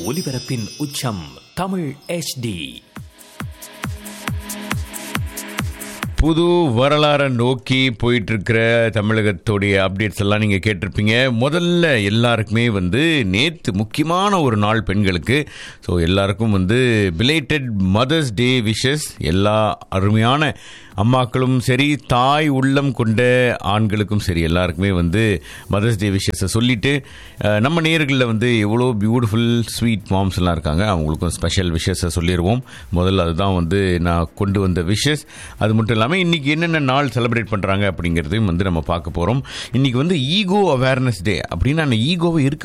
ஒலிபரப்பின் உச்சம் தமிழ் HD புது வரலாறை நோக்கி போயிட்டு இருக்கிற தமிழகத்துடைய அப்டேட்ஸ் எல்லாம் நீங்கள் கேட்டிருப்பீங்க முதல்ல எல்லாருக்குமே வந்து நேற்று முக்கியமான ஒரு நாள் பெண்களுக்கு ஸோ எல்லாருக்கும் வந்து பிலேட்டட் மதர்ஸ் டே விஷஸ் எல்லா அருமையான அம்மாக்களும் சரி தாய் உள்ளம் கொண்ட ஆண்களுக்கும் சரி எல்லாருக்குமே வந்து மதர்ஸ் டே விஷஸை சொல்லிட்டு அஹ், நம்ம நேர்களில் வந்து எவ்வளோ பியூட்டிஃபுல் ஸ்வீட் மாம்ஸ் எல்லாம் இருக்காங்க அவங்களுக்கும் ஸ்பெஷல் விஷஸை சொல்லிடுவோம் முதல்ல அதுதான் வந்து நான் கொண்டு வந்த விஷஸ் அது மட்டும் இல்லாமல் இன்றைக்கி என்னென்ன நாள் செலிப்ரேட் பண்ணுறாங்க அப்படிங்கிறதையும் வந்து நம்ம பார்க்க போகிறோம் இன்றைக்கி வந்து ஈகோ அவேர்னஸ் டே அப்படின்னா அந்த ஈகோவை இருக்க